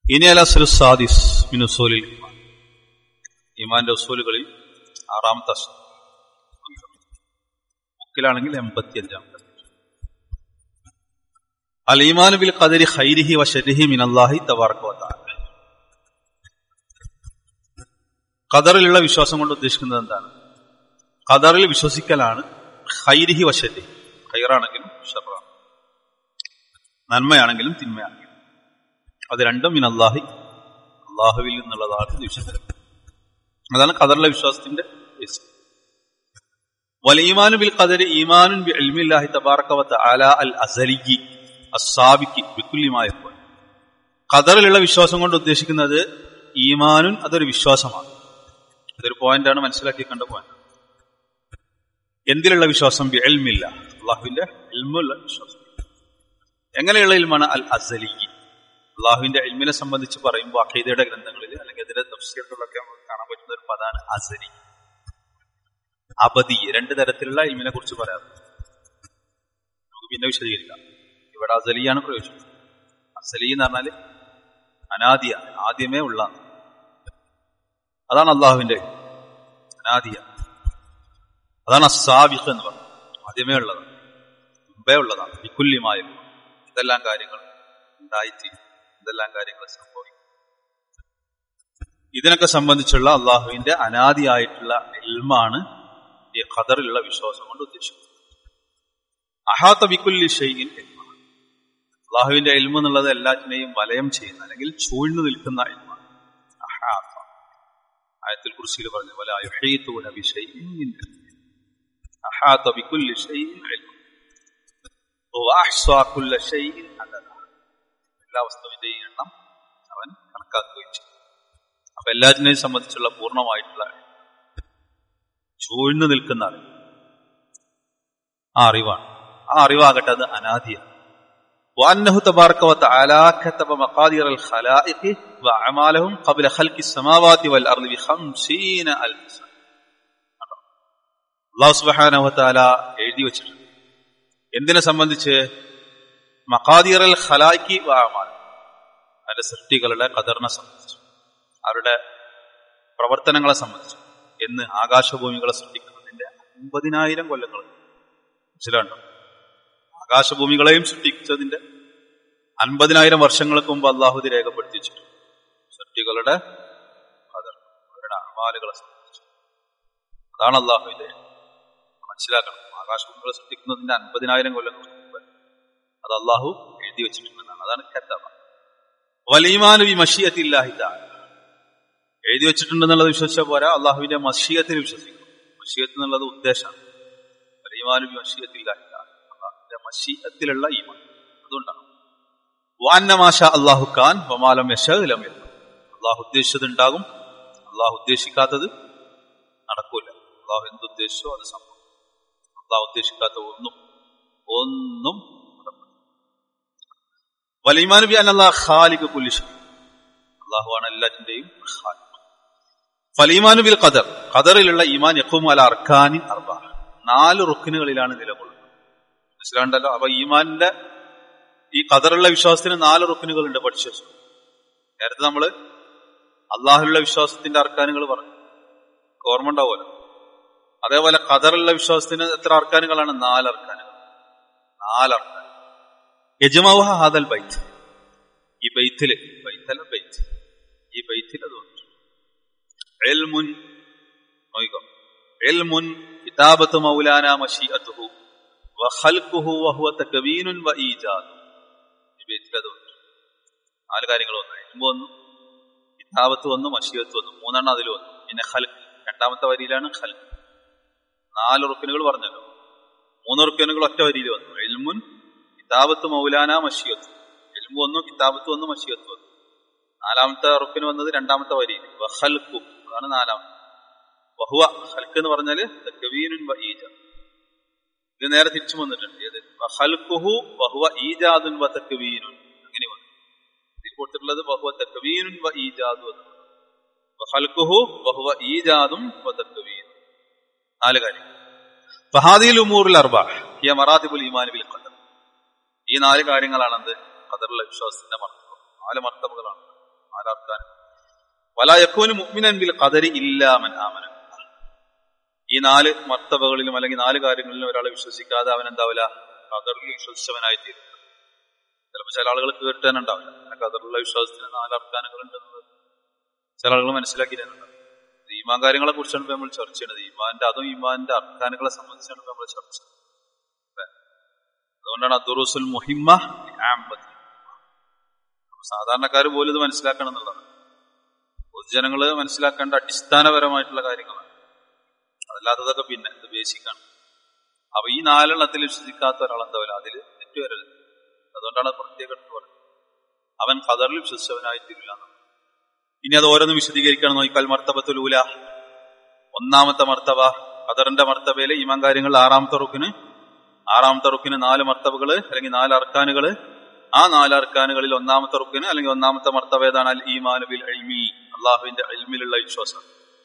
ഇനി അല സാദിസ് മിനുസോലിൽ ഈമാൻ ഈമാന്റെ ഉസൂലുകളിൽ ആറാമത്തെ അസ്സം. മുക്കിലാണെങ്കിൽ എൺപത്തി അഞ്ചാമത്തെ അൽ ഈമാൻ ബിൽ ഖദരി ഖൈരിഹി വ ശരിഹി മിനല്ലാഹി തബാറക വ തആല ഖദറിലുള്ള വിശ്വാസം കൊണ്ട് ഉദ്ദേശിക്കുന്നത് എന്താണ് ഖദറിൽ വിശ്വസിക്കലാണ് ഖൈരിഹി വ ശരിഹി ഖൈറാണെങ്കിലും ഷറാണ് നന്മയാണെങ്കിലും തിന്മയാണെങ്കിലും അത് രണ്ടും മിനല്ലാഹി അള്ളാഹുവിൽ നിന്നുള്ളതാണ് വിശ്വസിക്കുന്നത് അതാണ് ഖദറിലെ വിശ്വാസത്തിന്റെ ബേസ് والإيمان بالقدر إيمان بعلم الله تبارك وتعالى الأزلي السابق بكل ما يكون ഖദറിലുള്ള വിശ്വാസം കൊണ്ട് ഉദ്ദേശിക്കുന്നത് ഈമാനുൻ അതൊരു വിശ്വാസമാണ് അതൊരു പോയിന്റാണ് മനസ്സിലാക്കി കണ്ട പോയിന്റ് എന്തിലുള്ള വിശ്വാസം എൽമില്ല അള്ളാഹുവിന്റെ എൽമുള്ള വിശ്വാസം എങ്ങനെയുള്ള ഇൽമാണ് അൽ അസലി അള്ളാഹുവിന്റെ എൽമിനെ സംബന്ധിച്ച് പറയുമ്പോൾ അഖീദയുടെ ഗ്രന്ഥങ്ങളിൽ അല്ലെങ്കിൽ അതിന്റെ തഫ്സീറുകളിലൊക്കെ നമുക്ക് കാണാൻ പറ്റുന്ന ഒരു പദാണ് അസലി അബദി രണ്ട് തരത്തിലുള്ള ഇൽമിനെ കുറിച്ച് പറയാം നമുക്ക് പിന്നെ വിശദീകരിക്കാം ഇവിടെ അസലിയാണ് പ്രയോജനം അസലി എന്ന് പറഞ്ഞാല് അനാദിയാണ് ആദ്യമേ ഉള്ള അതാണ് അള്ളാഹുവിന്റെ അനാദിയ അതാണ് അസാബിഖ് എന്ന് പറയുന്നത് ആദ്യമേ ഉള്ളതാണ് മുമ്പേ ഉള്ളതാണ് വിക്കുല്യമായ എന്തെല്ലാം കാര്യങ്ങൾ ഉണ്ടായിത്തീരും എന്തെല്ലാം കാര്യങ്ങൾ സംഭവിക്കും ഇതിനൊക്കെ സംബന്ധിച്ചുള്ള അള്ളാഹുവിന്റെ അനാദിയായിട്ടുള്ള എൽമാണ് ഈ ഖദറിലുള്ള വിശ്വാസം കൊണ്ട് ഉദ്ദേശിക്കുന്നത് അഹാത്ത ബിക്കുല്ലി ഷെയ്യിൻ അള്ളാഹുവിന്റെ എൽമ എന്നുള്ളത് എല്ലാറ്റിനെയും വലയം ചെയ്യുന്ന അല്ലെങ്കിൽ ചൂഴ്ന്നു നിൽക്കുന്ന എൽമാണ് അഹാത്ത ആയത്തിൽ കുറിച്ചിൽ പറഞ്ഞു വല യുഹീത്തൂന ബിഷൈഇൻ മിൻ ഇൽമിഹി. അഹാത്ത ബിക്കുല്ലി ഷെയ്യിൻ ഇൽമ വഅഹ്സാ കുല്ല ഷെയ്യിൻ അദദ എല്ലാ വസ്തുവിന്റെയും എണ്ണം അവൻ കണക്കാക്കുകയും ചെയ്യും അപ്പൊ എല്ലാറ്റിനെയും സംബന്ധിച്ചുള്ള പൂർണ്ണമായിട്ടുള്ള ചൂഴ്ന്നു നിൽക്കുന്ന അറിവ് ആ അറിവാണ് ആ അറിവാകട്ടെ അത് അനാദിയാണ് وأنه تبارك وتعالى كتب مقادير الخلائق وأعمالهم قبل خلق السماوات والأرض بخمسين ألف سنة അള്ളാഹു സുബാന വത്താല എഴുതി വെച്ചിട്ടുണ്ട് എന്തിനെ സംബന്ധിച്ച് മക്കാദിറൽ ഖലാക്കി വാമാൽ അതിന്റെ സൃഷ്ടികളുടെ കദറിനെ സംബന്ധിച്ചു അവരുടെ പ്രവർത്തനങ്ങളെ സംബന്ധിച്ചു എന്ന് ആകാശഭൂമികളെ സൃഷ്ടിക്കുന്നതിന്റെ അമ്പതിനായിരം കൊല്ലങ്ങൾ മനസ്സിലുണ്ടോ ആകാശഭൂമികളെയും സൃഷ്ടിച്ചതിന്റെ അൻപതിനായിരം വർഷങ്ങൾക്ക് മുമ്പ് അള്ളാഹു ഇത് രേഖപ്പെടുത്തി വെച്ചിട്ടുണ്ട് സൃഷ്ടികളുടെ കദർ അവരുടെ അമാലുകളെ സംബന്ധിച്ചു അതാണ് അള്ളാഹുവിന്റെ മനസ്സിലാക്കണം ആകാശഭൂമികളെ സൃഷ്ടിക്കുന്നതിന്റെ അൻപതിനായിരം കൊല്ലങ്ങൾക്ക് മുമ്പ് അത് അള്ളാഹു എഴുതി വെച്ചിട്ടുണ്ടെന്നാണ് അതാണ് കത്തബ വലീമാനു വി മഷിയത്തില്ലാഹി താല എഴുതി വെച്ചിട്ടുണ്ടെന്നുള്ളത് വിശ്വസിച്ചാൽ പോരാ അള്ളാഹുവിന്റെ മഷിയത്തിൽ വിശ്വസിക്കണം മഷിയത്ത് എന്നുള്ളത് ഉദ്ദേശമാണ് വലീമാനു വി മഷിയത്തില്ലാഹി താല അള്ളാഹുവിന്റെ മഷിയത്തിലുള്ള ഈമാൻ അതുകൊണ്ടാണ് വാന്നമാശ അള്ളാഹു ഖാൻ വമാലം യശലം അള്ളാഹു ഉദ്ദേശിച്ചത് ഉണ്ടാകും അള്ളാഹു ഉദ്ദേശിക്കാത്തത് നടക്കൂല അള്ളാഹു എന്തുദ്ദേശിച്ചോ അത് സംഭവിക്കും അള്ളാഹു ഉദ്ദേശിക്കാത്ത ഒന്നും ഒന്നും വലിമാൻ ബി അല്ലാഹ് ഖാലിഖ് കുല്ലി ഷൈ അള്ളാഹുവാണ് എല്ലാറ്റിന്റെയും ഖാലിഖ് ഫലീമാനു ബിൽ ഖദർ ഖദറിലുള്ള ഈമാൻ യഖൂമു അല അർക്കാനി അർബ നാല് റുക്കിനുകളിലാണ് നിലകൊള്ളുന്നത് മനസ്സിലാണ്ടല്ലോ അപ്പൊ ഈമാനിന്റെ ഈ ഖദറുള്ള വിശ്വാസത്തിന് നാല് റുക്കിനുകളുണ്ട് പഠിച്ചു വെച്ചു. നേരത്തെ നമ്മള് അള്ളാഹുലുള്ള വിശ്വാസത്തിന്റെ അർക്കാനുകൾ പറഞ്ഞു ഓർമ്മ ഉണ്ടാവുമല്ലോ അതേപോലെ ഖദറുള്ള വിശ്വാസത്തിന് എത്ര അർക്കാനുകളാണ് നാല് അർക്കാനുകൾ നാല് അർക്കാൻ യജമാവഹ ഹാദൽ ബൈത്ത് ഈ ബൈത്തില് ബൈത്തല്ല ബൈത്ത് ഈ ബൈത്തിൽ അതുകൊണ്ട് എൽമുൻ നോയിക്കോ എൽമുൻ കിതാബത്ത് മൗലാന മഷീഅത്തുഹു വഖൽഖുഹു വഹുവ തക്വീനുൻ വഈജാദ് ഈ ബൈത്തിൽ അതുകൊണ്ട് നാല് കാര്യങ്ങൾ വന്നു എൽമു വന്നു കിതാബത്ത് വന്നു മഷീഅത്ത് വന്നു മൂന്നെണ്ണം അതിൽ വന്നു പിന്നെ ഖൽഖ് രണ്ടാമത്തെ വരിയിലാണ് ഖൽഖ് നാല് റുക്കിനുകൾ പറഞ്ഞല്ലോ മൂന്ന് റുക്കിനുകൾ ഒറ്റ വരിയിൽ വന്നു എൽമുൻ കിതാബത്ത് മൗലാന മഷിയത്ത് എൽമു വന്നു കിതാബത്ത് വന്നു മഷിയത്ത് വന്നു നാലാമത്തെ റുക്കിന് വന്നത് രണ്ടാമത്തെ വരിയിൽ വഹൽക്കു അതാണ് നാലാമത്തെ വഹുവ ഹൽക്ക് എന്ന് പറഞ്ഞാല് തക്വീനുൻ വ ഈജ ഇത് നേരെ തിരിച്ചു വന്നിട്ടുണ്ട് ഏത് വഹൽക്കുഹു വഹുവ ഈജാദുൻ വ തക്വീനുൻ അങ്ങനെ വന്നു ഇതിൽ കൊടുത്തിട്ടുള്ളത് വഹുവ തക്വീനുൻ വ ഈജാദു എന്ന് വഹൽക്കുഹു വഹുവ ഈജാദും വ തക്വീനും നാല് കാര്യങ്ങൾ ഫഹാദിൽ ഉമൂറുൽ അർബ ഹിയ മറാത്തിബുൽ ഈമാൻ ബിൽ ഖദർ ഈ നാല് കാര്യങ്ങളാണെന്ത് ഖദറിലെ വിശ്വാസത്തിന്റെ മർത്തവം നാല് മർത്തവകളാണ് നാലാർക്കാൻ വലായക്കോന് മുഅ്മിനൻ ബിൽ ഖദരി ഇല്ലാമൻ ആമന ഈ നാല് മർത്തബകളിലും അല്ലെങ്കിൽ നാല് കാര്യങ്ങളിലും ഒരാൾ വിശ്വസിക്കാതെ അവൻ എന്താവില്ല ഖദറിൽ വിശ്വസിച്ചവനായി തീരും ചിലപ്പോൾ ചില ആളുകൾ കേട്ടാനുണ്ടാവില്ല അങ്ങനെ ഖദറിലുള്ള വിശ്വാസത്തിന് നാല് അർക്കാനുകൾ ഉണ്ടെന്നത് ചില ആളുകൾ മനസ്സിലാക്കിയിട്ടുണ്ടാവും ഈമാൻ കാര്യങ്ങളെ കുറിച്ചാണ് ഇപ്പൊ നമ്മൾ ചർച്ച ചെയ്യുന്നത് ഈമാന്റെ അതും ഈമാന്റെ അർക്കാനുകളെ സംബന്ധിച്ചാണ് ഇപ്പൊ നമ്മൾ ചർച്ച ചെയ്യുന്നത് അല്ലേ? അതുകൊണ്ടാണ് അദുറുസുൽ മുഹിമ്മ ആമ്പത്തി സാധാരണക്കാർ പോലും ഇത് മനസ്സിലാക്കണം എന്നുള്ളതാണ് പൊതുജനങ്ങള് മനസ്സിലാക്കേണ്ട അടിസ്ഥാനപരമായിട്ടുള്ള കാര്യങ്ങളാണ് അതല്ലാത്തതൊക്കെ പിന്നെ ഇത് ബേസിക്കാണ് അപ്പൊ ഈ നാലെണ്ണത്തിൽ വിശ്വസിക്കാത്ത ഒരാൾ എന്താവില്ല അതിൽ തെറ്റ് വരരുത് അതുകൊണ്ടാണ് അത് പ്രത്യേകം എടുത്ത് പറയുന്നത് അവൻ ഖദറിൽ വിശ്വസിച്ചവനായിട്ടില്ല ഇനി അത് ഓരോന്ന് വിശദീകരിക്കണം നോക്കിയാൽ മർത്തബത്തുലൂല ഒന്നാമത്തെ മർത്തബ ഖദറിന്റെ മർത്തബയിലെ ഈമാൻ കാര്യങ്ങൾ ആറാമത്തെ റുക്കിന് ആറാമത്തെ റുക്കിന് നാല് മർത്തബകള് അല്ലെങ്കിൽ നാല് അർക്കാനുകള് ആ നാല് അർക്കാനുകളിൽ ഒന്നാമത്തെ റുക്കിന് അല്ലെങ്കിൽ ഒന്നാമത്തെ മർത്തബ ഏതാണ് അൽ ഈമാൻ ബിൽ ഇൽമി അള്ളാഹുവിന്റെ ഇൽമിലുള്ള വിശ്വാസം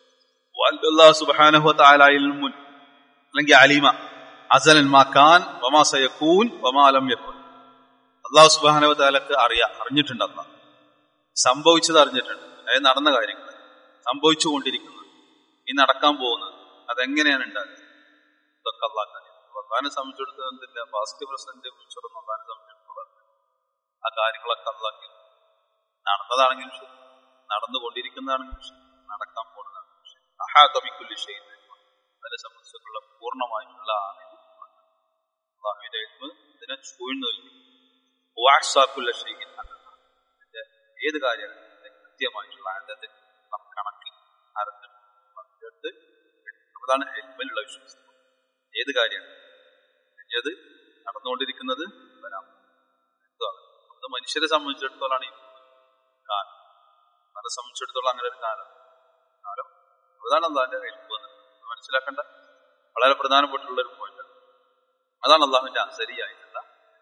അല്ലാഹു സുബ്ഹാനഹു വതആല ഇൽമുൻ അല്ലെങ്കിൽ അലീമ അസലൻ മാ കാൻ വമാ സയകൂൻ വമാ ലം യകുൻ അള്ളാഹു സുബ്ഹാനഹു വതആലക്ക് അറിയാം അറിഞ്ഞിട്ടുണ്ട് അള്ളാഹ് സംഭവിച്ചത് അറിഞ്ഞിട്ടുണ്ട് അതായത് നടന്ന കാര്യങ്ങൾ സംഭവിച്ചുകൊണ്ടിരിക്കുന്നത് ഈ നടക്കാൻ പോകുന്നത് അതെങ്ങനെയാണ് ഉണ്ടാകുക ഇതൊക്കെ അള്ളാഹ് അറിയാം അള്ളാഹിനെ സംബന്ധിച്ചിടത്തോളം എന്തില്ല പാസ്റ്റ് പ്രസന്റ് ഫ്യൂച്ചറും അള്ളാഹിനെ സംബന്ധിച്ചിടത്തോളം ആ കാര്യങ്ങളൊക്കെ അള്ളാഹ് നടന്നതാണെങ്കിലും ശരി നടന്നുകൊണ്ടിരിക്കുന്നതാണെങ്കിലും ശരി നടക്കാൻ പോകുന്നതാണെങ്കിലും ശരി അഹാതമിക്കുള്ള ശരി അതിനെ സംബന്ധിച്ചിട്ടുള്ള പൂർണ്ണമായിട്ടുള്ള അറിവ് അള്ളാഹുവിന്റെ എഴുത്ത് ഇതിനെ ചൂഴ്ന്നു നൽകി വാട്സാപ്പുള്ള ശരി ഇതിന്റെ ഏത് കാര്യമാണ് ഇതിന്റെ കൃത്യമായിട്ടുള്ള അതിന്റെ കണക്കിൽ അറിഞ്ഞിട്ട് അതാണ് എൽമിലുള്ള വിശ്വാസം ഏത് കാര്യമാണ് ഏത് നടന്നുകൊണ്ടിരിക്കുന്നത് വരാം എന്താണ് അത് മനുഷ്യരെ സംബന്ധിച്ചിടത്തോളാണ് ഈ കാലം നമ്മളെ സംബന്ധിച്ചിടത്തോളം അങ്ങനെ ഒരു കാലം കാലം അതാണ് അള്ളാഹിന്റെ കയ്യിൽ വന്നത് മനസ്സിലാക്കേണ്ട വളരെ പ്രധാനപ്പെട്ടുള്ള ഒരു പോയിന്റ് അതാണ് അള്ളാഹുവിന്റെ അസരിയായിട്ടുള്ള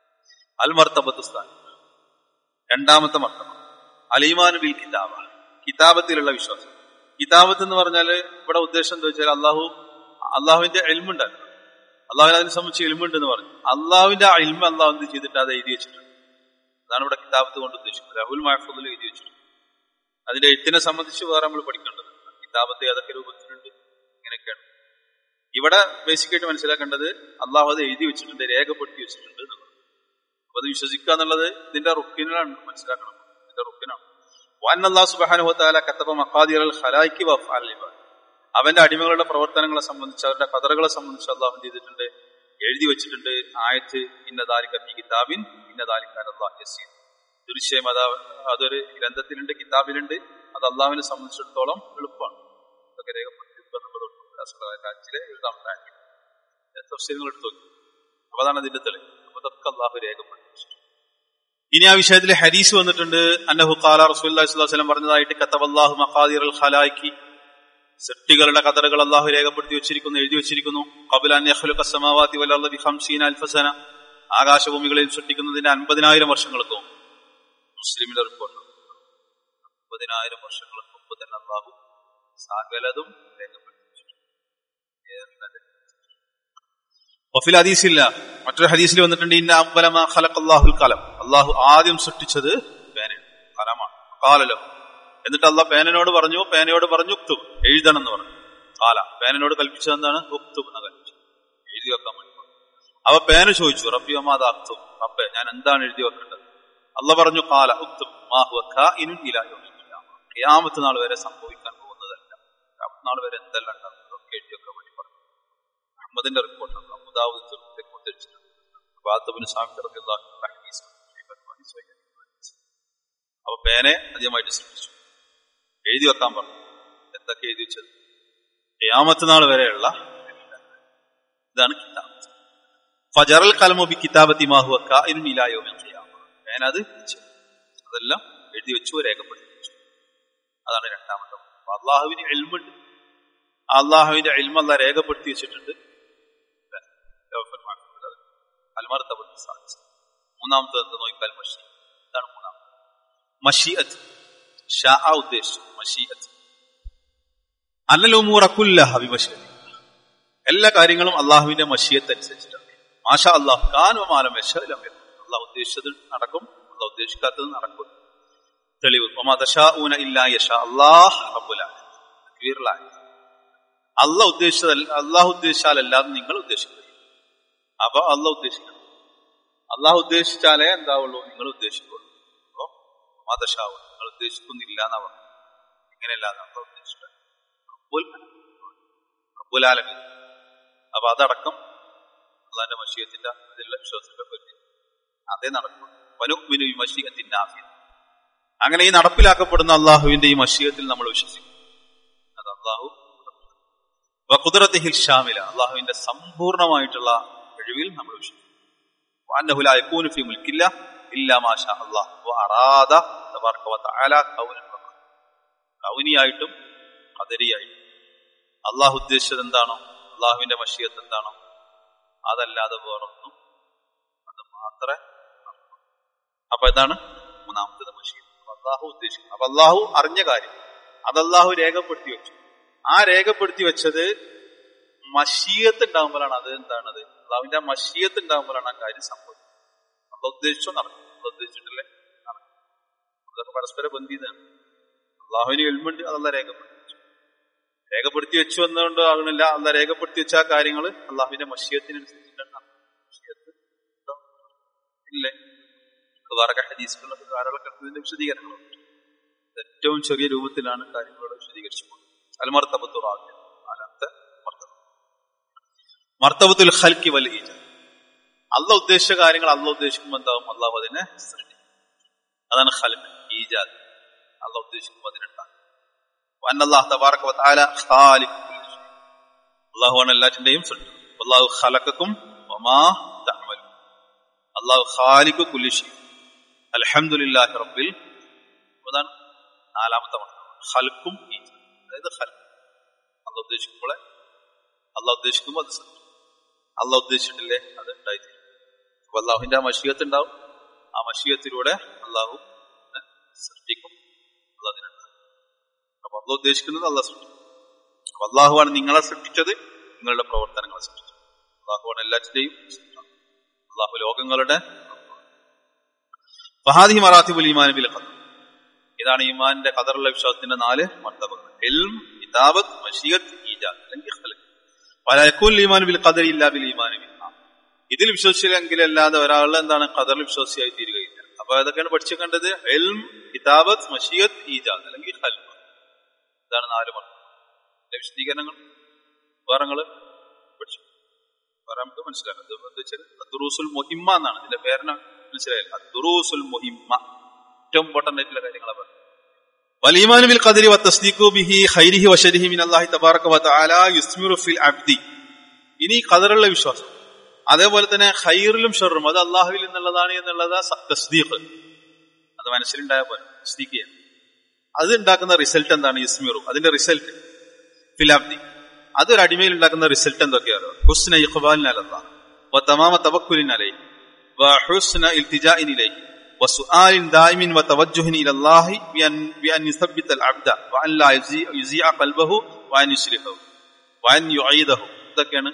അൽ മർത്തബത്ത് സ്ഥാനം രണ്ടാമത്തെ മർത്തബ അലീമാൻ ബിൽ കിതാബ കിതാബത്തിലുള്ള വിശ്വാസം കിതാബത്ത് എന്ന് പറഞ്ഞാൽ ഇവിടെ ഉദ്ദേശം എന്താ വെച്ചാൽ അള്ളാഹു അള്ളാഹുവിന്റെ എൽമുണ്ടല്ലോ അള്ളാഹുവിനെ അതിനെ സംബന്ധിച്ച് എൽമുണ്ട് എന്ന് പറഞ്ഞു അള്ളാഹുവിന്റെ ആ എൽമ അള്ളാഹു എന്ത് ചെയ്തിട്ട് അത് എഴുതി വെച്ചിട്ടുണ്ട് അതാണ് ഇവിടെ കിതാബത്ത് കൊണ്ട് ഉദ്ദേശിക്കുന്നത് റഹുൽ മഹഫുദിൽ എഴുതി വെച്ചിട്ടുണ്ട് അതിന്റെ എഴുത്തിനെ സംബന്ധിച്ച് വേറെ നമ്മൾ പഠിക്കേണ്ടത് കിതാബത്ത് ഏതൊക്കെ രൂപത്തിലുണ്ട് ഇങ്ങനെയൊക്കെയാണ് ഇവിടെ ബേസിക് ആയിട്ട് മനസ്സിലാക്കേണ്ടത് അള്ളാഹു അത് എഴുതി വെച്ചിട്ടുണ്ട് രേഖപ്പെടുത്തി വെച്ചിട്ടുണ്ട് എന്നുള്ളത് അപ്പൊ അത് വിശ്വസിക്കുക എന്നുള്ളത് ഇതിന്റെ റുക്കിനാണ് മനസ്സിലാക്കണം ഇതിന്റെ റുക്കിനാണ് വാൻ അള്ളാഹു സുബാനുഹു താല കത്തബ മഖാദിർ അൽ ഖലായിക്ക് വഫ്അൽ ഇബാദ് അവന്റെ അടിമകളുടെ പ്രവർത്തനങ്ങളെ സംബന്ധിച്ച് അവരുടെ കഥകളെ സംബന്ധിച്ച് അള്ളാഹു എന്ത് ചെയ്തിട്ടുണ്ട് എഴുതി വെച്ചിട്ടുണ്ട് ആയത്ത് ഇന്നതാലിക്ക ഈ കിതാബിൻ ഇന്നതാലിക്കാൻ അള്ളാഹ് യസീൻ തീർച്ചയായും അത് അതൊരു ഗ്രന്ഥത്തിലുണ്ട് കിതാബിലുണ്ട് അത് അള്ളാഹുവിനെ സംബന്ധിച്ചിടത്തോളം എളുപ്പമാണ് ഇതൊക്കെ രേഖപ്പെടുത്തിയിരിക്കുക എന്നുള്ളത് അഞ്ചിലെ എഴുതാൻ തഫ്സീലുകൾ എടുത്തു നോക്കി അപ്പൊ അതാണ് അതിന്റെ തെളിവ് അപ്പൊ ഇതൊക്കെ അള്ളാഹു രേഖപ്പെടുത്തി ഇനി ആ വിഷയത്തിൽ ഹരീസ് വന്നിട്ടുണ്ട് അന്നഹു ഖാല റസൂലുള്ളാഹി സ്വല്ലല്ലാഹു അലൈഹി വസല്ലം പറഞ്ഞതായിട്ട് കത്തബല്ലാഹു മഖാദിർ അൽ ഖലായിക്കി സൃഷ്ടികളുടെ കതറുകൾ അള്ളാഹു രേഖപ്പെടുത്തി വെച്ചിരിക്കുന്നു എഴുതി വെച്ചിരിക്കുന്നു കബുലാൻ സമാവാത്തി വലി ഹംസീൻ അൽഫസന ആകാശഭൂമികളിൽ സൃഷ്ടിക്കുന്നതിന്റെ അൻപതിനായിരം വർഷങ്ങൾക്ക് മുമ്പ് മുസ്ലിമിന്റെ റിപ്പോർട്ട് അൻപതിനായിരം വർഷങ്ങൾക്ക് മുമ്പ് തന്നെ അള്ളാഹു സകലതും രേഖപ്പെടുത്തി വെച്ചിട്ടുണ്ട് വഫിൽ ഹദീസില്ല മറ്റൊരു ഹദീസിൽ വന്നിട്ടുണ്ട് ഇന്ന അമ്പലമാ ഖലഖ് അല്ലാഹുൽ കലം അള്ളാഹു ആദ്യം സൃഷ്ടിച്ചത് പേനയാണ് കലമാണ് കാലലോ എന്നിട്ട് അല്ല പേനനോട് പറഞ്ഞു പേനയോട് പറഞ്ഞു ഉക്തുബ് എഴുതണം എന്ന് പറഞ്ഞു കാല പേനനോട് കൽപ്പിച്ചത് എന്താണ് ഉക്തുബ് എന്ന് കൽപ്പിച്ചു എഴുതി വെക്കാൻ വേണ്ടി അവ പേന ചോദിച്ചു റബ്ബി അമാദ അക്തും റബ്ബെ ഞാൻ എന്താണ് എഴുതി വെക്കേണ്ടത് അല്ല പറഞ്ഞു കാല ഉക്തുബ് മാഹുവനും ഖിയാമത്ത് നാൾ വരെ സംഭവിക്കാൻ പോകുന്നതല്ല ഖിയാമത്ത് നാൾ വരെ എന്തെല്ലാം ഉണ്ടാകുന്നതൊക്കെ എഴുതി വെക്കാൻ വേണ്ടി പറഞ്ഞു അഹമ്മദിന്റെ റിപ്പോർട്ടാണ് അബുദാബുദ് റിപ്പോർട്ട് വെച്ചിട്ടുണ്ട് ബാത്തബിന് സ്വാമി അപ്പൊ പേനെ അധികമായിട്ട് ശ്രമിച്ചു എഴുതി വെക്കാൻ പറഞ്ഞു എന്തൊക്കെ എഴുതി വെച്ചത് യാമത്ത് നാൾ വരെയുള്ള ഇതാണ് കിതാബത്ത് ഫജറൽ കലമോബി കിതാബത്തി മാഹുവക്ക ഇലായോ ഞാനത് അതെല്ലാം എഴുതി വെച്ചു രേഖപ്പെടുത്തി വെച്ചു അതാണ് രണ്ടാമത്തെ അള്ളാഹുവിന് എൽമുണ്ട് അള്ളാഹുവിന്റെ എൽമല്ല രേഖപ്പെടുത്തി വെച്ചിട്ടുണ്ട് അൽമർത്തബത്ത് സാധിച്ചു മൂന്നാമത്തെ എന്ത് നോക്കിയാൽ മഷി ഇതാണ് മൂന്നാമത്തെ മഷീഅത്ത് ഷാ ഉദ്ദേശിച്ചു മഷീഅത്ത് അന്നലുമൂറ കുല്ലഹ വിമശീഅത്ത് എല്ലാ കാര്യങ്ങളും അള്ളാഹുവിന്റെ മഷീയത്ത് അനുസരിച്ചിട്ടാണ് മാഷ അള്ളാഹു കാനുമാലം അള്ളാഹു ഉദ്ദേശിച്ചത് നടക്കും അള്ളാഹു ഉദ്ദേശിക്കാത്തത് നടക്കും തെളിവ് ഒമദശാഊന ഇല്ലാ യശ അല്ലാഹ് റബ്ബുലായ വീറിലായ അള്ളാഹ് ഉദ്ദേശിച്ചതല്ല അള്ളാഹു ഉദ്ദേശിച്ചാലല്ലാതെ നിങ്ങൾ ഉദ്ദേശിക്കുക അപ്പൊ അള്ളാഹ് ഉദ്ദേശിക്കണം അള്ളാഹു ഉദ്ദേശിച്ചാലേ എന്താവുള്ളൂ നിങ്ങൾ ഉദ്ദേശിക്കുള്ളൂ അപ്പോ മതശാവും നിങ്ങൾ ഉദ്ദേശിക്കുന്നില്ല എന്നാ പറഞ്ഞു ഇങ്ങനെയല്ല അള്ളാഹ് ഉദ്ദേശിച്ചത് റബ്ബുൽ റബ്ബുലാലമീൻ അപ്പൊ അതടക്കം അള്ളാന്റെ മഷീയത്തിന്റെ അതിലുള്ള വിശ്വാസത്തെ പറ്റി അതേ നടക്കും വനുബിനു ഈ മഷീയത്തിന്റെ ആഫിയ അങ്ങനെ ഈ നടപ്പിലാക്കപ്പെടുന്ന അള്ളാഹുവിന്റെ ഈ മഷീയത്തിൽ നമ്മൾ വിശ്വസിക്കും അത് അള്ളാഹു കുതിരത്തിഹിൽ ഷാമില അള്ളാഹുവിന്റെ സമ്പൂർണമായിട്ടുള്ള കഴിവിൽ നമ്മൾ വിശ്വസിക്കും وأنه لا يكون في ملك الله إلا ما شاء الله وأراد تبارك وتعالى كونا കൗനിയായിട്ടും കദരിയായിട്ടും അള്ളാഹു ഉദ്ദേശിച്ചത് എന്താണോ അള്ളാഹുവിന്റെ മഷിയത്ത് എന്താണോ അതല്ലാതെ വേറൊന്നും അത് മാത്രമേ നടക്കൂ. അപ്പൊ ഇതാണ് മൂന്നാമത്തത് മഷിയത്ത് അപ്പൊ അള്ളാഹു ഉദ്ദേശിക്കുന്നു അപ്പൊ അള്ളാഹു അറിഞ്ഞ കാര്യം അത് അള്ളാഹു രേഖപ്പെടുത്തി വെച്ചു ആ രേഖപ്പെടുത്തി വെച്ചത് മഷീയത്ത് ഉണ്ടാകുമ്പോഴാണ് അത് എന്താണത് അള്ളാഹുവിന്റെ ആ മഷീയത്ത് ഉണ്ടാകുമ്പോഴാണ് ആ കാര്യം സംഭവിക്കുന്നത് അള്ള ഉദ്ദേശിച്ചോ നടക്കും അള്ള ഉദ്ദേശിച്ചിട്ടില്ലേ നടക്കും അതൊക്കെ പരസ്പര ബന്ധിതാണ് അള്ളാഹുവിന് എൽമുണ്ട് അതല്ല രേഖപ്പെടുത്തി വെച്ചു രേഖപ്പെടുത്തി വെച്ചു എന്നുകൊണ്ട് ആകണില്ല അല്ല രേഖപ്പെടുത്തി വെച്ച ആ കാര്യങ്ങൾ അള്ളാഹുവിന്റെ മഷീയത്തിനനുസരിച്ചിട്ടാണ് മഷീയത്ത് ഉണ്ടോ? ഇല്ലേ വേറെ ഹദീസുകളൊക്കെ ധാരാളം ഇതിന്റെ വിശദീകരണങ്ങളുണ്ട് ഏറ്റവും ചെറിയ രൂപത്തിലാണ് കാര്യങ്ങളോട് വിശദീകരിച്ചു അൽമർത്തബത്തുറാദ്യം നാലാമത്തെ മർത്തബ മർത്തബത്തുൽ ഖൽക്കി വൽ ഈജാദ് അല്ല ഉദ്ദേശിച്ച കാര്യങ്ങൾ അല്ല ഉദ്ദേശിക്കുമ്പോൾ എന്താവും അള്ളാഹു അതിനെ സൃഷ്ടിക്കും അതാണ് ഖൽക്ക് ഈജാദ് അല്ല ഉദ്ദേശിക്കുമ്പോൾ അതിനുണ്ടാകും അന്നല്ലാഹ് തബാറക വതആല ഖാലിഖ് കുല്ലി ഷൈ. അള്ളാഹുവാണ് എല്ലാറ്റിന്റെയും സൃഷ്ടി അള്ളാഹു ഖലഖക്കും വമാ തഅമലു അള്ളാഹു ഖാലിഖു കുല്ലി ഷൈ അൽഹംദുലില്ലാഹി റബ്ബിൽ അതാണ് നാലാമത്തെ മർത്തബ ഖൽക്കും ഈജാദ് അതായത് ഖൽക്ക് അല്ല ഉദ്ദേശിക്കുമ്പോൾ അല്ല ഉദ്ദേശിക്കുമ്പോൾ അത് സൃഷ്ടി അല്ല ഉദ്ദേശിച്ചിട്ടില്ലേ അത് ഉണ്ടായിത്തീരും അപ്പൊ അള്ളാഹുവിന്റെ ആ മഷീയത്ത് ഉണ്ടാവും ആ മഷീയത്തിലൂടെ അള്ളാഹു അതിനെ സൃഷ്ടിക്കും അള്ളാഹ് അതിനുണ്ടാവും അപ്പൊ അള്ള ഉദ്ദേശിക്കുന്നത് അല്ല സൃഷ്ടിക്കും അപ്പൊ അള്ളാഹുവാണ് നിങ്ങളെ സൃഷ്ടിച്ചത് നിങ്ങളുടെ പ്രവർത്തനങ്ങളെ സൃഷ്ടിച്ചത് അള്ളാഹുവാണ് എല്ലാറ്റിന്റെയും സൃഷ്ടാവ്. അള്ളാഹു ലോകങ്ങളുടെ ഫഹാദി മറാത്തിബുൽ ഈമാൻ ബിൽ ഖദർ ഇതാണ് ഈമാന്റെ ഖദറുള്ള വിശ്വാസത്തിന്റെ നാല് മർത്തബകൾ ഇൽം കിതാബത്ത് മഷീയത്ത് ഈജാദ് അല്ലെങ്കിൽ ഖൽഖ് വല യകൂൻ ഈമാൻ ബിൽ ഖദർ ഇല്ലാ ബിൽ ഈമാൻ ബിൽ ഇതിൽ വിശ്വസിച്ചില്ലെങ്കിൽ അല്ലാതെ ഒരാൾ എന്താണ് ഖദറിൽ വിശ്വാസിയായി തീരുകയില്ല അപ്പൊ അതൊക്കെയാണ് പഠിച്ചു കണ്ടത് എൽം കിതാബത്ത് മഷീയത്ത് ഈജാദ് അല്ലെങ്കിൽ ഖൽഖ് ഇതാണ് നാല് മർത്തം ഇതിന്റെ വിശദീകരണങ്ങൾ വേറങ്ങള് പഠിച്ചു വേറെ നമുക്ക് മനസ്സിലാക്കാം ഇത് എന്താ വെച്ചാൽ ദുറൂസുൽ മുഹിമ്മ എന്നാണ് ഇതിന്റെ പേരിന് മനസ്സിലായില്ല ദുറൂസുൽ മുഹിമ്മ ഏറ്റവും ഇമ്പോർട്ടന്റ് ആയിട്ടുള്ള കാര്യങ്ങളാണ് പറഞ്ഞത് والإيمان بالقدر والتصديق به خيره وشره من الله تبارك وتعالى يثمر في العبد ഇനി ഖദറുള്ള വിശ്വാസം അതേപോലെ തന്നെ ഖൈറിലും ഷെറും അത് അള്ളാഹുവിൽ നിന്നുള്ളതാണ് എന്നുള്ളത് തസ്ദീഖ് അത് മനസ്സിലുണ്ടായ പോലെ തസ്ദീഖ് ചെയ്യാം അത് ഉണ്ടാക്കുന്ന റിസൾട്ട് എന്താണ് ഇസ്മിറു അതിന്റെ റിസൾട്ട് ഫിലാബ്ദി അതൊരു അടിമയിൽ ഉണ്ടാക്കുന്ന റിസൾട്ട് എന്തൊക്കെയാണ് ഹുസ്ന ഇഖ്ബാലിൻ അലല്ലാഹ് വതമാമ തവക്കുലിൻ അലൈഹി വഹുസ്ന ഇൽതിജാഇൻ ഇലൈഹി وسؤال دائم وتوجه الى الله بان بان يثبت العبد وان لا يزيع, يزيع قلبه وان يشركه وان يعيده ഇതൊക്കെയാണ്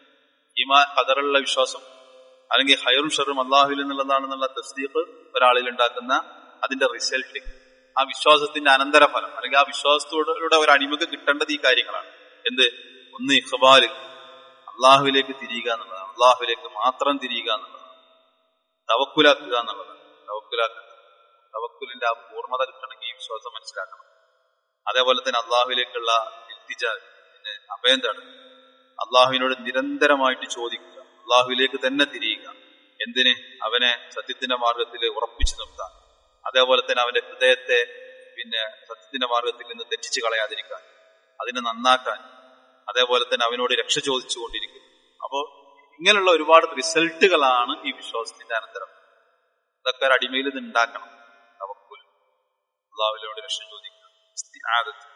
ഈമാ ഖദറുള്ള വിശ്വാസം അല്ലെങ്കിൽ ഹൈറും ഷറും അള്ളാഹുവിൽ എന്നുള്ളതാണെന്നുള്ള തസ്ദീഖ് ഒരാളിൽ ഉണ്ടാക്കുന്ന അതിന്റെ റിസൾട്ട് ആ വിശ്വാസത്തിന്റെ അനന്തരഫലം അല്ലെങ്കിൽ ആ വിശ്വാസത്തോടുകൂടെ ഒരു അടിമക്ക് കിട്ടേണ്ടത് ഈ കാര്യങ്ങളാണ് എന്ത് ഒന്ന് ഇഖ്ബാല് അള്ളാഹുവിലേക്ക് തിരിയുക എന്നുള്ളതാണ് അള്ളാഹുവിലേക്ക് മാത്രം തിരിയുക എന്നുള്ളതാണ് തവക്കുലാക്കുക എന്നുള്ളതാണ് തവക്കുലാക്കുക തവക്കുലിന്റെ ആ പൂർണ്ണത കിട്ടണമെങ്കിൽ ഈ വിശ്വാസം മനസ്സിലാക്കണം അതേപോലെ തന്നെ അള്ളാഹുവിലേക്കുള്ള ഇൽത്തിജ പിന്നെ അഭയം തേടുക അള്ളാഹുവിനോട് നിരന്തരമായിട്ട് ചോദിക്കുക അള്ളാഹുവിലേക്ക് തന്നെ തിരിയുക എന്തിന് അവനെ സത്യത്തിന്റെ മാർഗത്തിൽ ഉറപ്പിച്ചു നിർത്താൻ അതേപോലെ തന്നെ അവന്റെ ഹൃദയത്തെ പിന്നെ സത്യത്തിന്റെ മാർഗത്തിൽ നിന്ന് തെറ്റിച്ച് കളയാതിരിക്കാൻ അതിനെ നന്നാക്കാൻ അതേപോലെ തന്നെ അവനോട് രക്ഷ ചോദിച്ചുകൊണ്ടിരിക്കും അപ്പോ ഇങ്ങനെയുള്ള ഒരുപാട് റിസൾട്ടുകളാണ് ഈ വിശ്വാസത്തിന്റെ അനന്തരം ഇതൊക്കെ ഒരു അടിമയിൽ ഇത് ഉണ്ടാക്കണം നമുക്ക് അള്ളാഹുവിനോട് രക്ഷ ചോദിക്കുക ഇസ്തിആദത്ത്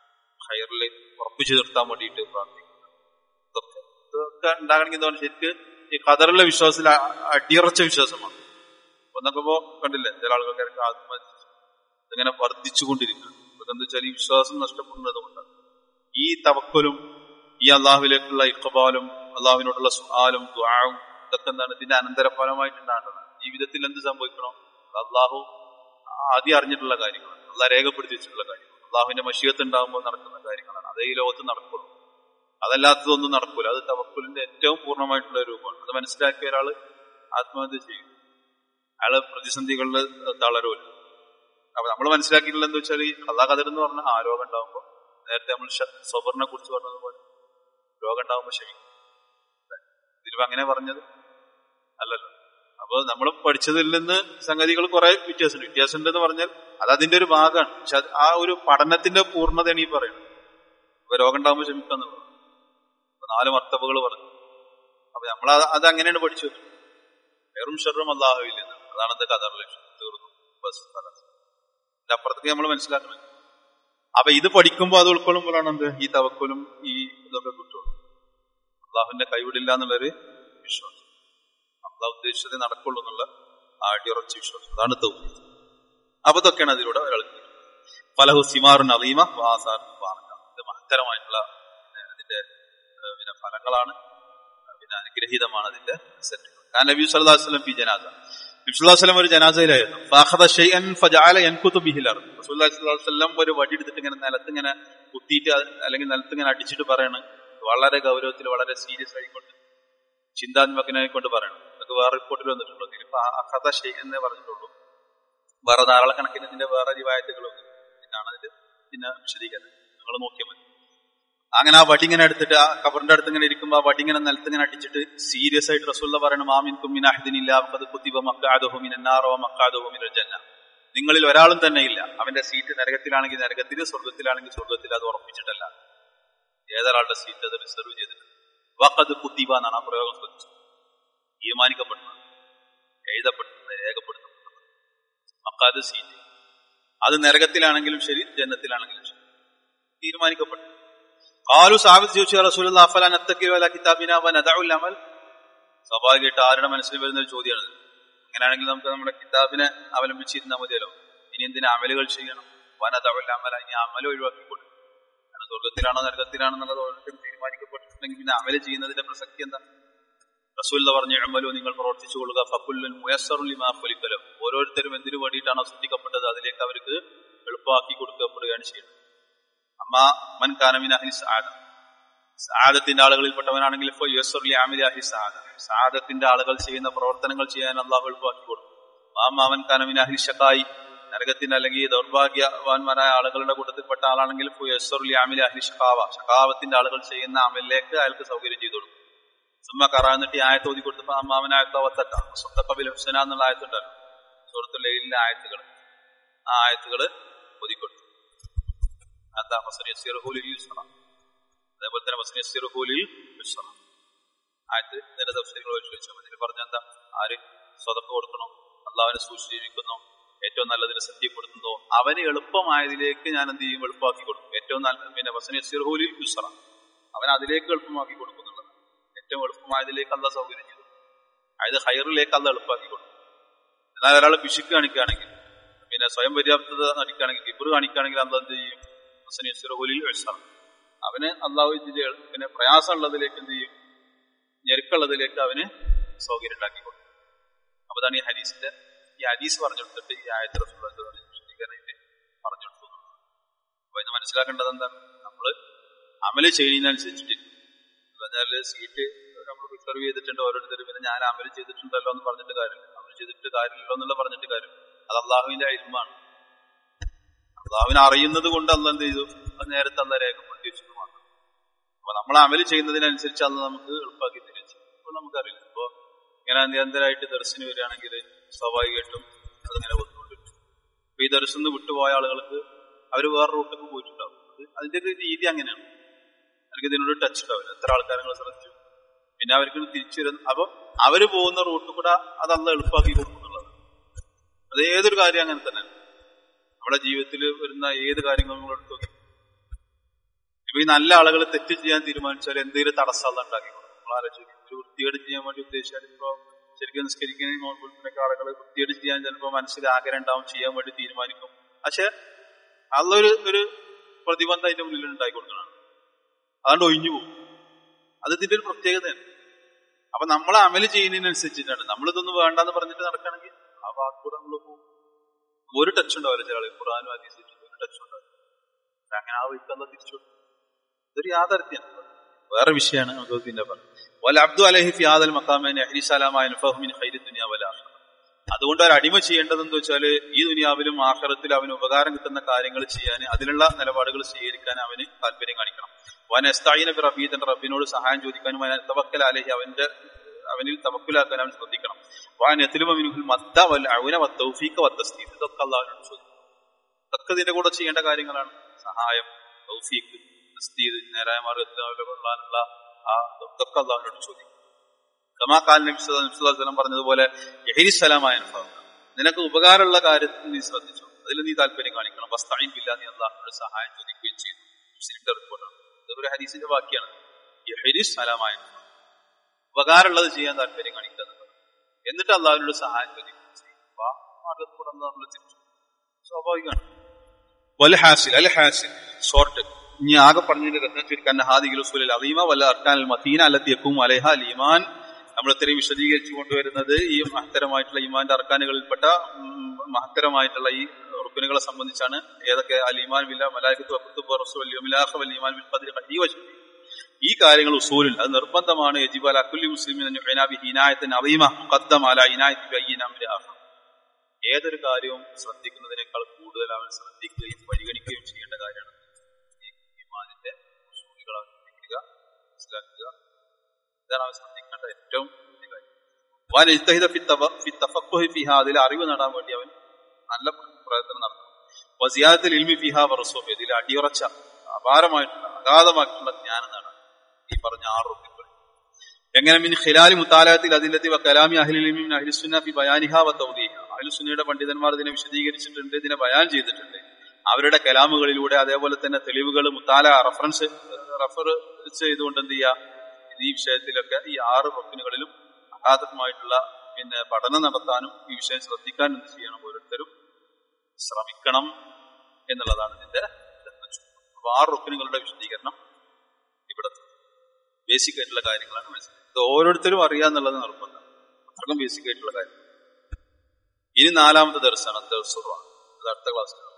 ഹൈറിൽ ഉറപ്പിച്ചു നിർത്താൻ വേണ്ടിയിട്ട് പ്രാർത്ഥിക്കുക ഇതൊക്കെ ഇതൊക്കെ ഉണ്ടാകണമെങ്കിൽ എന്താണ് ശരിക്ക് ഈ കതറുള്ള വിശ്വാസത്തിൽ അ- അടിയുറച്ച വിശ്വാസമാണ് ഒന്നൊക്കെ ഇപ്പോ കണ്ടില്ലേ ചില ആളുകൾക്ക് ആത്മ ഇങ്ങനെ വർദ്ധിച്ചുകൊണ്ടിരിക്കുക ഇതൊക്കെ എന്താ വെച്ചാൽ ഈ വിശ്വാസം നഷ്ടപ്പെടുന്നത് കൊണ്ടാണ് ഈ തവക്കലും ഈ അള്ളാഹുവിലേക്കുള്ള ഇക്കബാലും അള്ളാഹുവിനോടുള്ള സുഹാലും ദ്വാവും ഇതൊക്കെ എന്താണ് ഇതിന്റെ അനന്തരഫലമായിട്ടുണ്ടാകേണ്ടത് ജീവിതത്തിൽ എന്ത് സംഭവിക്കണം അള്ളാഹു ആദ്യം അറിഞ്ഞിട്ടുള്ള കാര്യങ്ങളാണ് അള്ളാഹ് രേഖപ്പെടുത്തി വെച്ചിട്ടുള്ള കാര്യങ്ങൾ അള്ളാഹുവിന്റെ മഷീയത്ത് ഉണ്ടാകുമ്പോൾ നടക്കുന്ന കാര്യങ്ങളാണ് അതേ ഈ ലോകത്ത് നടക്കുള്ളൂ അതല്ലാത്തതൊന്നും നടക്കൂല അത് തവക്കുലിന്റെ ഏറ്റവും പൂർണ്ണമായിട്ടുള്ള രൂപമാണ് അത് മനസ്സിലാക്കിയ ഒരാള് ആത്മഹത്യ ചെയ്യും അയാള് പ്രതിസന്ധികളിൽ തളരൂല അപ്പൊ നമ്മൾ മനസ്സിലാക്കിയിട്ടുള്ള എന്താ വെച്ചാൽ ഈ കഥാകഥർ എന്ന് പറഞ്ഞ ആ രോഗം ഉണ്ടാകുമ്പോൾ നേരത്തെ നമ്മൾ സബറിനെ കുറിച്ച് പറഞ്ഞതുപോലെ രോഗം ഉണ്ടാകുമ്പോൾ ക്ഷമിക്കും ഇതിലിപ്പോ അങ്ങനെ പറഞ്ഞത് അല്ലല്ലോ അപ്പൊ നമ്മൾ പഠിച്ചതിൽ നിന്ന് സംഗതികൾ കുറെ വ്യത്യാസമുണ്ട് വ്യത്യാസം ഉണ്ടെന്ന് പറഞ്ഞാൽ അത് അതിന്റെ ഒരു ഭാഗമാണ് പക്ഷെ അത് ആ ഒരു പഠനത്തിന്റെ പൂർണ്ണതയാണ് ഈ പറയുന്നത് അപ്പൊ രോഗം ഉണ്ടാകുമ്പോൾ ക്ഷമിക്കാന്നുള്ളത് അപ്പൊ നാല് മർത്തബകൾ പറഞ്ഞു അപ്പൊ നമ്മൾ അത് അങ്ങനെയാണ് പഠിച്ചു വെറും ഷെറും അല്ലാഹുവില്ല അതാണ് എന്റെ കഥ ലക്ഷ്യം തീർന്നു ബസ് ഇതിന്റെ അപ്പുറത്തേക്ക് നമ്മൾ മനസ്സിലാക്കണം അപ്പൊ ഇത് പഠിക്കുമ്പോൾ അത് ഉൾക്കൊള്ളുമ്പോഴാണ് എന്ത് ഈ തവക്കലും ഈ ഇതൊക്കെ കിട്ടുള്ളൂ അള്ളാഹുവിന്റെ കൈവിടില്ല എന്നുള്ളൊരു വിശ്വാസം അള്ളാഹ് ഉദ്ദേശിച്ചത് നടക്കുള്ളൂ എന്നുള്ള ആടിയുറച്ച വിശ്വാസം അതാണ് തൗഹീദ് അപ്പൊ ഇതൊക്കെയാണ് അതിലൂടെ ഒരാൾക്ക് ഫലഹു സിമാറുൻ അലീമ വാസാൻ ഇത് മഹത്തരമായിട്ടുള്ള അതിന്റെ പിന്നെ ഫലങ്ങളാണ് പിന്നെ അനുഗ്രഹീതമാണ് അതിന്റെ കാരണം നബി സല്ലല്ലാഹു അലൈഹി വസല്ലം ഫി ജനാസ നബി സല്ലല്ലാഹു അലൈഹി വസല്ലം ഒരു ജനാസയിലായിരുന്നു ഫാഖദ ഷൈഅൻ ഫജഅല യൻകുതു ബിഹിൽ അർദ് റസൂലുള്ളാഹി സ്വല്ലല്ലാഹു അലൈഹി വസല്ലം ഒരു വടി എടുത്തിട്ട് ഇങ്ങനെ നിലത്ത് ഇങ്ങനെ കുത്തിയിട്ട് അല്ലെങ്കിൽ നിലത്ത് ഇങ്ങനെ അടിച്ചിട്ട് പറയണം വളരെ ഗൗരവത്തിൽ വളരെ സീരിയസ് ആയിക്കൊണ്ട് ചിന്താത്മകനായിക്കൊണ്ട് പറയണം അതൊക്കെ വേറെ റിപ്പോർട്ടിൽ വന്നിട്ടുണ്ടോ ഇതിലിപ്പോ അഹദ ഷെയ് എന്നേ പറഞ്ഞിട്ടുള്ളൂ വേറെ ധാരാളക്കണക്കിന് ഇതിന്റെ വേറെ റിവായത്തുകളും ഇതാണ് അതിന്റെ പിന്നെ വിശദീകരണം നിങ്ങൾ നോക്കിയാൽ മതി അങ്ങനെ ആ വടി ഇങ്ങനെ എടുത്തിട്ട് ആ കബറിന്റെ അടുത്ത് ഇങ്ങനെ ഇരിക്കുമ്പോൾ ആ വടി ഇങ്ങനെ നിലത്ത് ഇങ്ങനെ അടിച്ചിട്ട് സീരിയസ് ആയിട്ട് റസൂല്ല പറയണം മാമിൻ കുമ്മിൻ അഹദിനില്ല അത് കുത്തിബ മക്കാദോഹുമിൻ എന്നാറോ മക്കാദോഹുമിൻ ജന്ന നിങ്ങളിൽ ഒരാളും തന്നെ ഇല്ല അവന്റെ സീറ്റ് നരകത്തിലാണെങ്കിൽ നരകത്തിൽ സ്വർഗത്തിലാണെങ്കിൽ സ്വർഗത്തിൽ അത് ഉറപ്പിച്ചിട്ടല്ല ഏതൊരാളുടെ സീറ്റ് അത് റിസർവ് ചെയ്തിട്ടുണ്ട് വക്കത് കുത്തിബ എന്നാണ് ആ പ്രയോഗം ശ്രദ്ധിച്ചത് തീരുമാനിക്കപ്പെടുന്നത് എഴുതപ്പെടുന്നത് രേഖപ്പെടുത്തപ്പെടുന്നത് മക്കാത് സീറ്റ് അത് നരകത്തിലാണെങ്കിലും ശരി ജന്നത്തിലാണെങ്കിലും ശരി തീരുമാനിക്കപ്പെട്ടു കാലു സാബിത് ചോദിച്ചു റസൂലുള്ള അഫല നത്തക്കിവല കിതാബിന വനദഉൽ അമൽ സ്വാഭാവികമായിട്ട് ആരുടെ മനസ്സിൽ വരുന്ന ഒരു ചോദ്യമാണ് അങ്ങനെയാണെങ്കിൽ നമുക്ക് നമ്മുടെ കിതാബിനെ അവലംബിച്ചിരുന്നാൽ മതിയല്ലോ ഇനി എന്തിനാ അമലുകൾ ചെയ്യണം വനദഉൽ അമല ഇനി അമൽ ഒഴിവാക്കിക്കൊടുക്കും കാരണം സ്വർഗത്തിലാണോ നരകത്തിലാണോ എന്നുള്ളത് ഓരോരുത്തരും തീരുമാനിക്കപ്പെട്ടിട്ടുണ്ടെങ്കിൽ പിന്നെ അമല് ചെയ്യുന്നതിന്റെ പ്രസക്തി എന്താ റസൂല്ല പറഞ്ഞു അമലോ നിങ്ങൾ പ്രവർത്തിച്ചു കൊള്ളുക ഫക്കുല്ലുൻ മുയസ്സറുലിമാ ഫലിക്കലോ ഓരോരുത്തരും എന്തിനു വേണ്ടിയിട്ടാണോ സൃഷ്ടിക്കപ്പെട്ടത് അതിലേക്ക് അവർക്ക് എളുപ്പമാക്കി കൊടുക്കപ്പെടുകയാണ് ചെയ്യുന്നത് അമ്മ മൻ കാനമിൻ അഹ്ലി സആദ സആദത്തിന്റെ ആളുകളിൽപ്പെട്ടവനാണെങ്കിൽ ഇപ്പോൾ യസ്സുർലി ആമിലി അഹ്ലി സആദ സആദത്തിന്റെ ആളുകൾ ചെയ്യുന്ന പ്രവർത്തനങ്ങൾ ചെയ്യാൻ അള്ളാഹു എളുപ്പമാക്കി കൊടുക്കും മാമാമൻ കാനമിൻ അഹ്ലി ഷക്കായി നരകത്തിന്റെ അല്ലെങ്കിൽ ദൗർഭാഗ്യവാന്മാരായ ആളുകളുടെ കൂട്ടത്തിൽപ്പെട്ട ആളാണെങ്കിൽ യസ്സുർലി ആമിലി അഹ്ലി ഷക്കാവ ഷക്കാവത്തിന്റെ ആളുകൾ ചെയ്യുന്ന അമലിലേക്ക് അയാൾക്ക് സൗകര്യം ചെയ്തു കൊടുക്കും സുമ്മ കറ എന്നിട്ട് ഈ ആയത്ത് ഓതി കൊടുത്തപ്പോ അമ്മാവനായത്തവത്തക്ക സ്വന്തക്കബിൽ ഹുസന എന്നുള്ള ആയത്തുണ്ടല്ലോ സുഹൃത്തുല്ലയിലെ ആയത്തുകൾ ആ ആയത്തുകള് ഓതിക്കൊടുത്തു എന്താ മസനിയസിറുഹൂലിൽ യുസ്റ അതേപോലെ തന്നെ മസനിയസിറുഹൂലിൽ യുസ്റ ആയത്ത് നേരെ തഫ്സീലുകൾ ചോദിച്ചാൽ മതി പറഞ്ഞ എന്താ ആര് സ്വതപ്പ് കൊടുക്കണോ അള്ളാഹുവിനെ സൂക്ഷിച്ചിരിക്കുന്നോ ഏറ്റവും നല്ലതിനെ സത്യപ്പെടുത്തുന്നതോ അവന് എളുപ്പമായതിലേക്ക് ഞാൻ എന്ത് ചെയ്യും എളുപ്പമാക്കി കൊടുക്കും ഏറ്റവും നല്ല പിന്നെ മസനിയസിറുഹൂലിൽ യുസ്റ അവൻ അതിലേക്ക് എളുപ്പമാക്കി കൊടുക്കുന്നുള്ളത് ഏറ്റവും എളുപ്പമായതിലേക്ക് അല്ല സൗകര്യം ചെയ്തു അതായത് ഹയറിലേക്ക് അല്ല എളുപ്പമാക്കി കൊടുക്കും എന്നാൽ ഒരാൾ പിശുക്ക് കാണിക്കുകയാണെങ്കിൽ പിന്നെ സ്വയം പര്യാപ്തത നടിക്കുകയാണെങ്കിൽ കിബിർ കാണിക്കുകയാണെങ്കിൽ അല്ല എന്ത് ചെയ്യും ഹുസനിസ്റഹുലിൽ വെച്ചാണ് അവന് അള്ളാഹു ഇതിന്റെ പിന്നെ പ്രയാസമുള്ളതിലേക്ക് എന്ത് ചെയ്യും ഞെരുക്കുള്ളതിലേക്ക് അവന് സൗകര്യം ഉണ്ടാക്കി കൊടുക്കും അപ്പൊ അതാണ് ഈ ഹരീസിന്റെ ഈ ഹരീസ് പറഞ്ഞെടുത്തിട്ട് ഈ ആയത്ര വിശദീകരണം പറഞ്ഞെടുത്തു അപ്പൊ ഇത് മനസ്സിലാക്കേണ്ടത് എന്താണ് നമ്മള് അമല് ചെയ്യുന്നതനുസരിച്ചിട്ട് പറഞ്ഞാല് സീറ്റ് നമ്മൾ റിസർവ് ചെയ്തിട്ടുണ്ട് ഓരോരുത്തരും പിന്നെ ഞാൻ അമല് ചെയ്തിട്ടുണ്ടല്ലോ എന്ന് പറഞ്ഞിട്ട് കാര്യമില്ല അമല് ചെയ്തിട്ട് കാര്യമില്ലല്ലോ എന്നുള്ള പറഞ്ഞിട്ട് കാര്യം അത് അള്ളാഹുവിന്റെ അയൽമാണ് അള്ളാഹുവിനെ അറിയുന്നത് കൊണ്ട് അല്ല എന്ത് ചെയ്തു അത് നേരത്തെ അല്ല രേഖപ്പെടുത്തി വെച്ചത് മാത്രം അപ്പൊ നമ്മൾ അമല് ചെയ്യുന്നതിനനുസരിച്ച് അന്ന് നമുക്ക് എളുപ്പമാക്കി തിരിച്ചു ഇപ്പൊ നമുക്കറിയില്ല ഇപ്പൊ ഇങ്ങനെ നിരന്തരമായിട്ട് ദർശനം വരികയാണെങ്കിൽ സ്വാഭാവികമായിട്ടും അതിങ്ങനെ വന്നുകൊണ്ടിരിക്കും അപ്പൊ ഈ ദർശനം വിട്ടുപോയ ആളുകൾക്ക് അവർ വേറെ റൂട്ടിലേക്ക് പോയിട്ടുണ്ടാവും അതിന്റെ ഒരു രീതി അങ്ങനെയാണ് അവർക്ക് ഇതിനോട് ടച്ച് ഉണ്ടാവില്ല എത്ര ആൾക്കാരങ്ങൾ ശ്രദ്ധിച്ചു പിന്നെ അവർക്ക് തിരിച്ചു വരുന്ന അപ്പൊ അവര് പോകുന്ന റൂട്ട് കൂടെ അതല്ല എളുപ്പമാക്കി കൊടുക്കുന്നുള്ളത് അത് ഏതൊരു കാര്യം അങ്ങനെ തന്നെ നമ്മുടെ ജീവിതത്തിൽ വരുന്ന ഏത് കാര്യങ്ങളും നമ്മൾ എടുത്തു നോക്കി ഇപ്പൊ ഈ നല്ല ആളുകൾ തെറ്റ് ചെയ്യാൻ തീരുമാനിച്ചാൽ എന്തെങ്കിലും തടസ്സം ഉണ്ടാക്കി നമ്മൾ ആലോചിക്കും ഒരു വൃത്തികേട് ചെയ്യാൻ വേണ്ടി ഉദ്ദേശിച്ചാൽ ഇപ്പോ ശരിക്കും നിസ്കരിക്കുന്ന നോൺപുൽപ്പിനൊക്കെ ആളുകൾ വൃത്തികേട് ചെയ്യാൻ ചിലപ്പോൾ മനസ്സിൽ ആഗ്രഹം ഉണ്ടാവും ചെയ്യാൻ വേണ്ടി തീരുമാനിക്കും പക്ഷെ അതൊരു ഒരു പ്രതിബന്ധം അതിന്റെ മുന്നിൽ ഉണ്ടാക്കി കൊടുക്കണം അതുകൊണ്ട് ഒഴിഞ്ഞു പോകും അത് ഇതിന്റെ ഒരു പ്രത്യേകതയാണ് അപ്പൊ നമ്മൾ അമല് ചെയ്യുന്നതിനനുസരിച്ചിട്ടാണ് നമ്മളിതൊന്നും വേണ്ടെന്ന് പറഞ്ഞിട്ട് നടക്കുകയാണെങ്കിൽ ആ വാക്കൂടെ നമ്മൾ പോകും ഒരു ടച്ച് ഉണ്ടാവില്ല ചില ആളുകൾ ഖുറാനും ഹദീസും ഒരു ടച്ച് ഉണ്ടാവില്ല അങ്ങനെ ആ വഴിക്കല്ല തിരിച്ചു ഇതൊരു യാഥാർത്ഥ്യമാണ് വേറെ വിഷയമാണ് നമുക്ക് പിന്നെ പറയാം വല അബ്ദു അലഹി ഫി ആദൽ മക്കാമേനെ അഹ്രിസലാമായ അനുഫഹുമിൻ ഖൈരി ദുനിയ വല ആഖിറ. അതുകൊണ്ട് ഒരു അടിമ ചെയ്യേണ്ടത് എന്ന് വെച്ചാല് ഈ ദുനിയാവിലും ആഖിറത്തിലും അവന് ഉപകാരം കിട്ടുന്ന കാര്യങ്ങൾ ചെയ്യാൻ അതിനുള്ള നിലപാടുകൾ സ്വീകരിക്കാൻ അവന് താല്പര്യം കാണിക്കണം വൻ എസ്തായിന റബീദൻ റബ്ബിനോട് സഹായം ചോദിക്കാനും അവൻ തവക്കൽ അലഹി അവന്റെ അവനിൽ തവക്കുലാക്കാൻ അവൻ ശ്രദ്ധിക്കണം വാൻ എത്തിലും അവനുൽ മദ്ദ വൽ അവന വത്തൗഫീഖ വത്തസ്തീദ് ഇതൊക്കെ അള്ളാഹുവിനോട് ചോദിക്കും ഇതൊക്കെ ഇതിന്റെ കൂടെ ചെയ്യേണ്ട കാര്യങ്ങളാണ് സഹായം തൗഫീഖ് തസ്തീദ് നേരായ മാർഗത്തിൽ കൊള്ളാനുള്ള ആ ഇതൊക്കെ അള്ളാഹുവിനോട് ചോദിക്കും കമാക്കാൽ നബി വസല്ലം പറഞ്ഞതുപോലെ യഹിരിസലമായ അനുഭവം നിനക്ക് ഉപകാരമുള്ള കാര്യത്തിൽ നീ ശ്രദ്ധിച്ചു അതിൽ നീ താല്പര്യം കാണിക്കണം വസ്തായും ഇല്ല നീ അള്ളാഹുനോട് സഹായം ചോദിക്കുകയും ചെയ്തു മുസ്ലിമിന്റെ റിപ്പോർട്ടാണ് ഇതൊരു ഹരീസിന്റെ വാക്യാണ് യഹിരിസലമായ അനുഭവം ഉപകാരമുള്ളത് ചെയ്യാൻ താല്പര്യം കാണിക്കുക എന്നുള്ളത്. എന്നിട്ട് അള്ളാഹുവിനോട് സഹായം ചോദിക്കുകയും ചെയ്യും അപ്പൊ ആ മാർഗത്തിൽ കൂടെ നമ്മൾ തിരിച്ചു സ്വാഭാവികമാണ് വൽ ഹാസിൽ അൽ ഹാസിൽ ഷോർട്ട് ഇനി ആകെ പറഞ്ഞതിന്റെ രത്നം ചുരുക്കാൻ ഹാദികൾ ഉസൂലിൽ അലീമ വല്ല അർക്കാൻ മദീന അല്ലത്തിയക്കും അലഹ ലീമാൻ നമ്മൾ ഇത്രയും വിശദീകരിച്ചു കൊണ്ടുവരുന്നത് ഈ മഹത്തരമായിട്ടുള്ള ഈമാന്റെ അർക്കാനുകളിൽപ്പെട്ട ഉം, മഹത്തരമായിട്ടുള്ള ഈ റുക്കുനുകളെ സംബന്ധിച്ചാണ് ഏതൊക്കെ അലിമാൻ വില്ല മലാഖത്ത് വഖത്ത് റസൂൽ യമിലാഖ വൽ ഈമാൻ ബിൽ ഖദ്രി ഖദീ വജ്ഹി. ഈ കാര്യങ്ങൾ ഉസൂലിൽ അത് നിർബന്ധമാണ് യജിബ് അല കുല്ലി മുസ്ലിമിൻ അൻ യുഅ്ന ബി ഹിനായത്തിൻ അളീമ മുഖദ്ദം അല ഇനായത്തി ബി അയ്യിന അംരി ആഖർ. ഏതൊരു കാര്യവും ശ്രദ്ധിക്കുന്നതിനേക്കാൾ കൂടുതൽ അവൻ ശ്രദ്ധിക്കുകയും പരിഗണിക്കുകയും ചെയ്യേണ്ട കാര്യമാണ് ഈ ഈമാനിന്റെ ഉസൂലുകൾ അവൻ പഠിക്കുക മനസ്സിലാക്കുക ഇതാണ് അവൻ ശ്രദ്ധിക്കേണ്ട ഏറ്റവും വലിയ കാര്യം വാൻ ഇജ്തഹിദ ഫി തവ- ഫി തഫഖുഹി ഫിഹ അതിൽ അറിവ് നേടാൻ വേണ്ടി അവൻ നല്ല പ്രയത്നം നടത്തണം വസിയാദത്തിൽ ഇൽമി ഫിഹ വറസൂബ് ഇതിൽ അടിയുറച്ച അപാരമായിട്ടുള്ള അഗാധമായിട്ടുള്ള ജ്ഞാനം നേടാൻ ഈ പറഞ്ഞ ആറ് റുക്കികൾ എങ്ങനെ മിൻ ഖിലാലി മുത്താലത്തിൽ അതിലെത്തി കലാമി അഹ്ലിൽ ഇൽമി മിൻ അഹ്ലി സുന്ന ഫി ബയാനിഹ വ തൗദീഹ അഹ്ലി സുന്നയുടെ പണ്ഡിതന്മാർ ഇതിനെ വിശദീകരിച്ചിട്ടുണ്ട് ഇതിനെ ബയാൻ ചെയ്തിട്ടുണ്ട് അവരുടെ കലാമുകളിലൂടെ അതേപോലെ തന്നെ തെളിവുകൾ മുത്താല റഫറൻസ് റഫർ ചെയ്തുകൊണ്ട് എന്ത് ചെയ്യുക ഈ വിഷയത്തിലൊക്കെ ഈ ആറ് റൊക്കിനുകളിലും അഗാധമായിട്ടുള്ള പിന്നെ പഠനം നടത്താനും ഈ വിഷയം ശ്രദ്ധിക്കാനും എന്ത് ചെയ്യണം ഓരോരുത്തരും ശ്രമിക്കണം എന്നുള്ളതാണ് ഇതിന്റെ ലക്ഷ്യം. അപ്പൊ ആറ് റുക്കിനുകളുടെ വിശദീകരണം ഇവിടെ ബേസിക് ആയിട്ടുള്ള കാര്യങ്ങളാണ് മനസ്സിലായത് ഇത് ഓരോരുത്തരും അറിയാന്നുള്ളത് നിർബന്ധം അത്രക്കും ബേസിക് ആയിട്ടുള്ള കാര്യം ഇനി നാലാമത്തെ ദർശനം ദർസുറാണ് അത് അടുത്ത ക്ലാസ്സിലാണ്